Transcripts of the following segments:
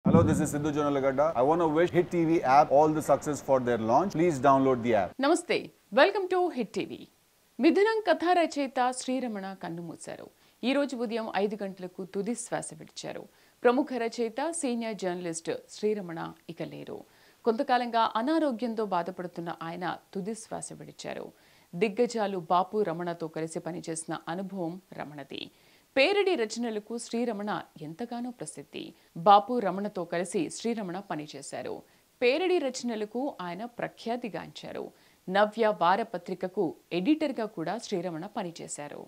Hello, this is Sidhu Jonalagada. I want to wish Hit TV app all the success for their launch. Please download the app. నమస్తే welcome to Hit TV Mithunam కథ రచయిత శ్రీరమణ కన్నుమూశారు ఈ రోజు ఉదయం ఐదు గంటలకు తుది శ్వాస విడిచారు ప్రముఖ రచయిత సీనియర్ జర్నలిస్ట్ శ్రీరమణ ఇక లేరు కొంతకాలంగా అనారోగ్యంతో బాధపడుతున్న ఆయన తుది శ్వాస విడిచారు దిగ్గజాలు బాపు రమణతో కలిసి పనిచేసిన అనుభవం రమణది పేరడి రచనలకు శ్రీరమణ ఎంతగానో ప్రసిద్ధి బాపు రమణతో కలిసి శ్రీరమణ పనిచేశారు పేరడి రచనలకు ఆయన ప్రఖ్యాతిగాంచారు నవ్య వారపత్రికకు ఎడిటర్గా కూడా శ్రీరమణ పనిచేశారు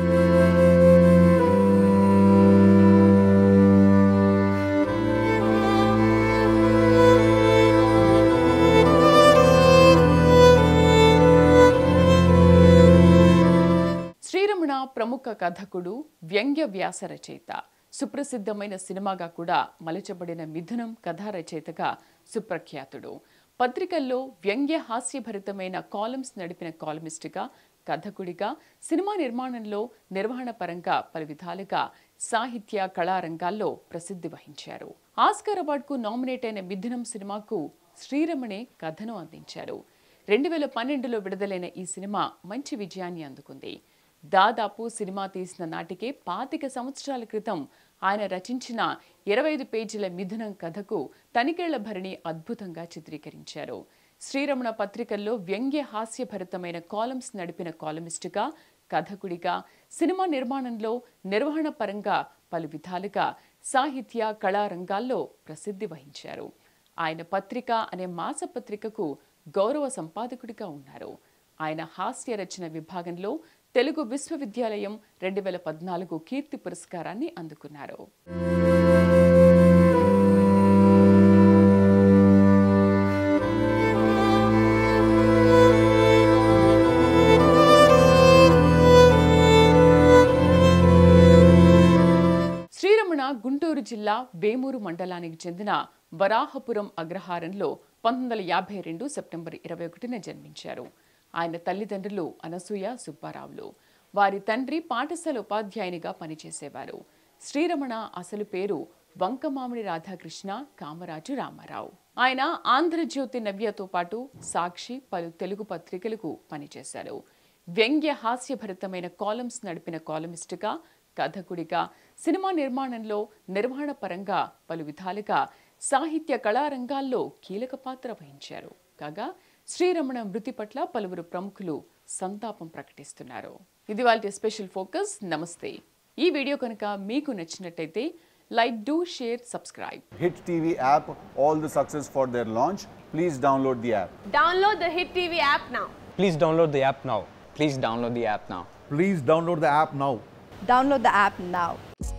శ్రీరమణ ప్రముఖ కథకుడు వ్యంగ్య వ్యాస రచయిత సుప్రసిద్ధమైన సినిమాగా కూడా మలచబడిన మిథునం కథా రచయితగా సుప్రఖ్యాతుడు పత్రికల్లో వ్యంగ్య హాస్యభరితమైన కాలమ్స్ నడిపిన కాలమిస్టుగా కథకుడిగా సినిమా నిర్మాణంలో నిర్వహణ పరంగా పలు విధాలుగా సాహిత్య కళారంగాల్లో ప్రసిద్ధి వహించారు ఆస్కార్ అవార్డుకు నామినేట్ అయిన మిథునం సినిమాకు శ్రీరమణే కథను అందించారు రెండు వేల పన్నెండులో విడుదలైన ఈ సినిమా మంచి విజయాన్ని అందుకుంది దాదాపు సినిమా తీసిన నాటికే పాతిక సంవత్సరాల క్రితం ఆయన రచించిన ఇరవై ఐదు పేజీల మిథునం కథకు తనికేళ్ల భరణి అద్భుతంగా చిత్రీకరించారు శ్రీరమణ పత్రికల్లో వ్యంగ్య హాస్యభరితమైన కాలమ్స్ నడిపిన కాలమిస్టుగా కథకుడిగా సినిమా నిర్మాణంలో నిర్వహణ పరంగా పలు విధాలుగా సాహిత్య కళారంగాల్లో ప్రసిద్ధి వహించారు ఆయన పత్రిక అనే మాసపత్రికకు గౌరవ సంపాదకుడిగా ఉన్నారు ఆయన హాస్య రచన విభాగంలో తెలుగు విశ్వవిద్యాలయం రెండు వేల పద్నాలుగు కీర్తి పురస్కారాన్ని అందుకున్నారు శ్రీరమణ గుంటూరు జిల్లా వేమూరు మండలానికి చెందిన వరాహపురం అగ్రహారంలో పంతొమ్మిది వందల యాభై రెండు సెప్టెంబర్ ఇరవై ఒకటిన జన్మించారు ఆయన తల్లిదండ్రులు అనసూయ సుబ్బారావులు వారి తండ్రి పాఠశాల ఉపాధ్యాయునిగా పనిచేసేవారు శ్రీరమణ అసలు పేరు వంకమామిడి రాధాకృష్ణ కామరాజు రామారావు ఆయన ఆంధ్రజ్యోతి నవ్యతో పాటు సాక్షి పలు తెలుగు పత్రికలకు పనిచేశారు వ్యంగ్య హాస్యభరితమైన కాలమ్స్ నడిపిన కాలమిస్టుగా కథకుడిగా సినిమా నిర్మాణంలో నిర్వహణ పరంగా పలు విధాలుగా సాహిత్య కళారంగాల్లో కీలక పాత్ర వహించారు కాగా శ్రీరమణ మృతి పట్ల పలువురు ప్రముఖులు సంతాపం ప్రకటిస్తున్నారు ఇది వాళ్ళ స్పెషల్ ఫోకస్ నమస్తే ఈ వీడియో కనుక మీకు నచ్చినట్టయితే like do share subscribe Hit TV app all the success for their launch. Please download the app. Download the Hit TV app now. Please download the app now. Please download the app now. Please download the app now. Download the app now.